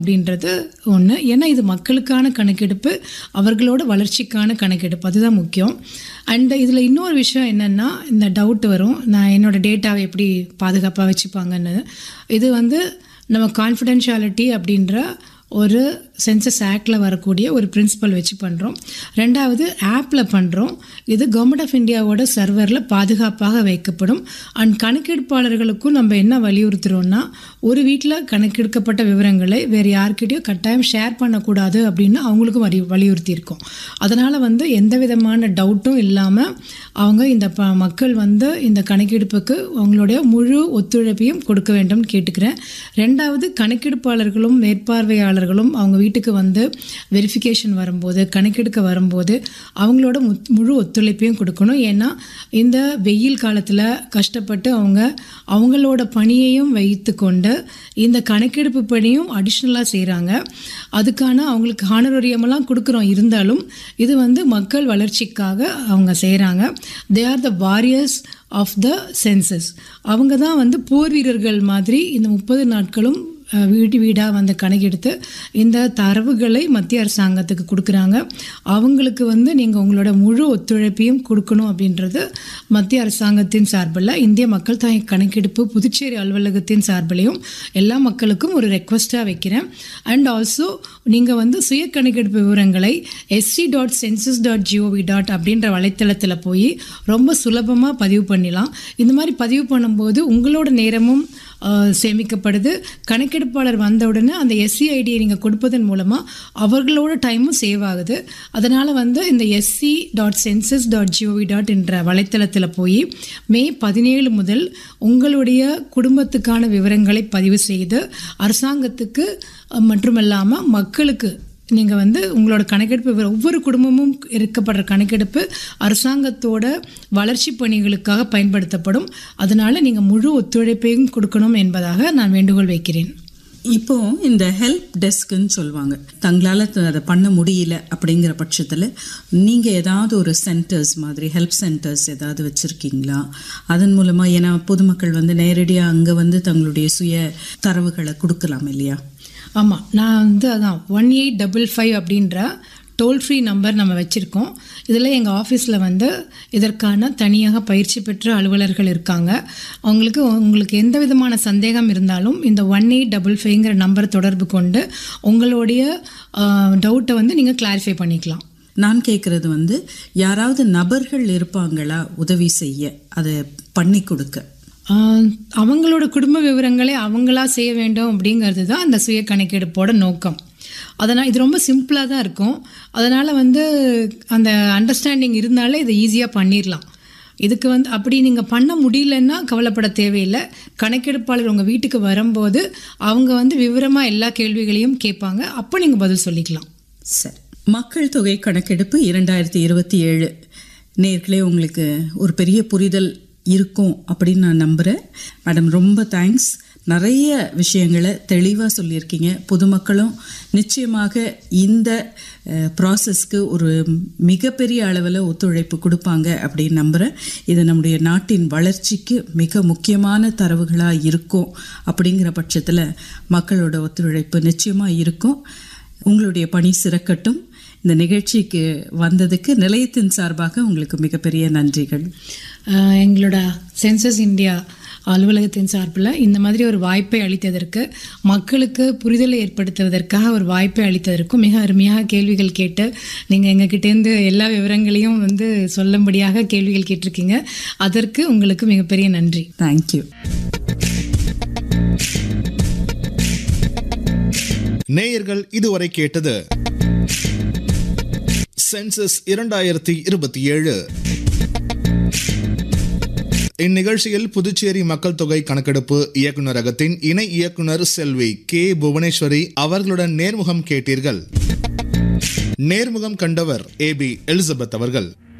அப்படின்றது ஒன்று ஏன்னா இது மக்களுக்கான கணக்கெடுப்பு அவர்களோட வளர்ச்சிக்கான கணக்கெடுப்பு அதுதான் முக்கியம் அண்ட் இதில் இன்னொரு விஷயம் என்னென்னா இந்த டவுட் வரும் நான் என்னோடய டேட்டாவை எப்படி பாதுகாப்பாக வச்சுப்பாங்கன்னு இது வந்து நம்ம கான்ஃபிடென்ஷியாலிட்டி அப்படின்ற ஒரு சென்சஸ் ஆக்டில் வரக்கூடிய ஒரு பிரின்சிபல் வச்சு பண்ணுறோம் ரெண்டாவது ஆப்பில் பண்ணுறோம் இது கவர்மெண்ட் ஆஃப் இந்தியாவோட சர்வரில் பாதுகாப்பாக வைக்கப்படும் அண்ட் கணக்கெடுப்பாளர்களுக்கும் நம்ம என்ன வலியுறுத்துகிறோம்னா ஒரு வீட்டில் கணக்கெடுக்கப்பட்ட விவரங்களை வேறு யார்கிட்டயும் கட்டாயம் ஷேர் பண்ணக்கூடாது அப்படின்னு அவங்களுக்கும் வலி வலியுறுத்தியிருக்கோம் அதனால் வந்து எந்த விதமான டவுட்டும் இல்லாமல் அவங்க இந்த ப மக்கள் வந்து இந்த கணக்கெடுப்புக்கு அவங்களுடைய முழு ஒத்துழைப்பையும் கொடுக்க வேண்டும் கேட்டுக்கிறேன் ரெண்டாவது கணக்கெடுப்பாளர்களும் மேற்பார்வையாளர்களும் அவங்க வீட்டுக்கு வந்து வெரிஃபிகேஷன் வரும்போது கணக்கெடுக்க வரும்போது அவங்களோட முத்- முழு ஒத்துழைப்பையும் கொடுக்கணும் ஏன்னா இந்த வெயில் காலத்தில் கஷ்டப்பட்டு அவங்க அவங்களோட பணியையும் வைத்துக்கொண்டு இந்த கணக்கெடுப்பு பணியும் அடிஷ்னலாக செய்கிறாங்க அதுக்கான அவங்களுக்கு ஹானரோரியமெல்லாம் கொடுக்குறோம் இருந்தாலும் இது வந்து மக்கள் வளர்ச்சிக்காக அவங்க செய்கிறாங்க they are the warriors of the census அவங்க தான் வந்து போர் வீரர்கள் மாதிரி இந்த முப்பது நாட்களும் அஹ், வீடு வீடாக வந்து கணக்கெடுத்து இந்த தரவுகளை மத்திய அரசாங்கத்துக்கு கொடுக்குறாங்க அவங்களுக்கு வந்து நீங்கள் உங்களோட முழு ஒத்துழைப்பையும் கொடுக்கணும் அப்படின்றது மத்திய அரசாங்கத்தின் சார்பில் இந்திய மக்கள் தொகை கணக்கெடுப்பு புதுச்சேரி அலுவலகத்தின் சார்பிலையும் எல்லா மக்களுக்கும் ஒரு ரெக்வஸ்ட்டாக வைக்கிறேன் அண்ட் ஆல்சோ நீங்கள் வந்து சுய கணக்கெடுப்பு விவரங்களை SC dot census dot GOV dot அப்படின்ற வலைத்தளத்தில் போய் ரொம்ப சுலபமாக பதிவு பண்ணிடலாம் இந்த மாதிரி பதிவு பண்ணும்போது உங்களோட நேரமும் ஆஹ், சேமிக்கப்படுது கணக்கெடுப்பாளர் வந்த உடனே அந்த எஸ்சி ஐடியை நீங்கள் கொடுப்பதன் மூலமாக அவர்களோட டைமும் சேவ் ஆகுது அதனால் வந்து இந்த SC dot census dot GOV dot என்ற வலைத்தளத்தில் போய் மே பதினேழு முதல் உங்களுடைய குடும்பத்துக்கான விவரங்களை பதிவு செய்து அரசாங்கத்துக்கு அஹ், மட்டுமல்லாமல் மக்களுக்கு நீங்கள் வந்து உங்களோட கணக்கெடுப்பு விவரம் ஒவ்வொரு குடும்பமும் இருக்கப்படுற கணக்கெடுப்பு அரசாங்கத்தோட வளர்ச்சி பணிகளுக்காக பயன்படுத்தப்படும் அதனால் நீங்கள் முழு ஒத்துழைப்பையும் கொடுக்கணும் என்பதாக நான் வேண்டுகோள் வைக்கிறேன் இப்போ இந்த ஹெல்ப் டெஸ்க்குன்னு சொல்லுவாங்க தங்களால் த- அதை பண்ண முடியல அப்படிங்கிற பட்சத்தில் நீங்கள் ஏதாவது ஒரு சென்டர்ஸ் மாதிரி ஹெல்ப் சென்டர்ஸ் ஏதாவது வச்சுருக்கீங்களா அதன் மூலமாக ஏன்னா பொதுமக்கள் வந்து நேரடியாக அங்கே வந்து தங்களுடைய சுய தரவுகளை கொடுக்கலாம் இல்லையா ஆமாம் நான் வந்து அதான் ஒன் எயிட் டபுள் ஃபைவ் அப்படின்ற டோல் ஃப்ரீ நம்பர் நம்ம வச்சுருக்கோம் இதில் எங்கள் ஆஃபீஸில் வந்து இதற்கான தனியாக பயிற்சி பெற்ற அலுவலர்கள் இருக்காங்க அவங்களுக்கு உங்களுக்கு எந்த விதமான சந்தேகம் இருந்தாலும் இந்த ஒன் எயிட் டபுள் ஃபைவ்ங்கிற நம்பரை தொடர்பு கொண்டு உங்களுடைய டவுட்டை வந்து நீங்கள் கிளாரிஃபை பண்ணிக்கலாம் நான் கேட்குறது வந்து யாராவது நபர்கள் இருப்பாங்களா உதவி செய்ய அதை பண்ணி கொடுக்க ஆஹ் அவங்களோட குடும்ப விவரங்களை அவங்களா செய்ய வேண்டும் அப்படிங்கிறது தான் அந்த சுய கணக்கெடுப்போட நோக்கம் அதனால் இது ரொம்ப சிம்பிளாக தான் இருக்கும் அதனால் வந்து அந்த அண்டர்ஸ்டாண்டிங் இருந்தாலே இதை ஈஸியாக பண்ணிடலாம் இதுக்கு வந்து அப்படி நீங்கள் பண்ண முடியலன்னா கவலைப்பட தேவையில்லை கணக்கெடுப்பாளர் உங்கள் வீட்டுக்கு வரும்போது அவங்க வந்து விவரமாக எல்லா கேள்விகளையும் கேட்பாங்க அப்போ நீங்கள் பதில் சொல்லிக்கலாம் சரி மக்கள் தொகை கணக்கெடுப்பு இரண்டாயிரத்தி இருபத்தி ஏழு நேர்களே உங்களுக்கு ஒரு பெரிய புரிதல் இருக்கும் அப்படின்னு நான் நம்புகிறேன் மேடம் ரொம்ப தேங்க்ஸ் நிறைய விஷயங்களை தெளிவாக சொல்லியிருக்கீங்க பொதுமக்களும் நிச்சயமாக இந்த ப்ராசஸ்க்கு ஒரு மிகப்பெரிய அளவில் ஒத்துழைப்பு கொடுப்பாங்க அப்படின்னு நம்புகிறேன் இது நம்முடைய நாட்டின் வளர்ச்சிக்கு மிக முக்கியமான தரவுகளாக இருக்கும் அப்படிங்கிற பட்சத்தில் மக்களோட ஒத்துழைப்பு நிச்சயமாக இருக்கும் உங்களுடைய பணி சிறக்கட்டும் இந்த நிகழ்ச்சிக்கு வந்ததுக்கு நிலையத்தின் சார்பாக உங்களுக்கு மிகப்பெரிய நன்றிகள் ஆஹ் எங்களோட சென்சஸ் இந்தியா அலுவலகத்தின் சார்பில் இந்த மாதிரி ஒரு வாய்ப்பை அளித்ததற்கு மக்களுக்கு புரிதலை ஏற்படுத்துவதற்காக ஒரு வாய்ப்பை அளித்ததற்கும் மிக அருமையாக கேள்விகள் கேட்டு நீங்கள் எங்ககிட்டேருந்து எல்லா விவரங்களையும் வந்து சொல்லும்படியாக கேள்விகள் கேட்டிருக்கீங்க அதற்கு உங்களுக்கு மிகப்பெரிய நன்றி தேங்க்யூ நேயர்கள் இதுவரை கேட்டது சென்சஸ் இரண்டாயிரத்தி இருபத்தி ஏழு இந்நிகழ்ச்சியில் புதுச்சேரி மக்கள் தொகை கணக்கெடுப்பு இயக்குநரகத்தின் இணை இயக்குனர் செல்வி கே புவனேஸ்வரி அவர்களுடன் நேர்முகம் கேட்டீர்கள் நேர்முகம் கண்டவர் ஏ பி எலிசபெத் அவர்கள்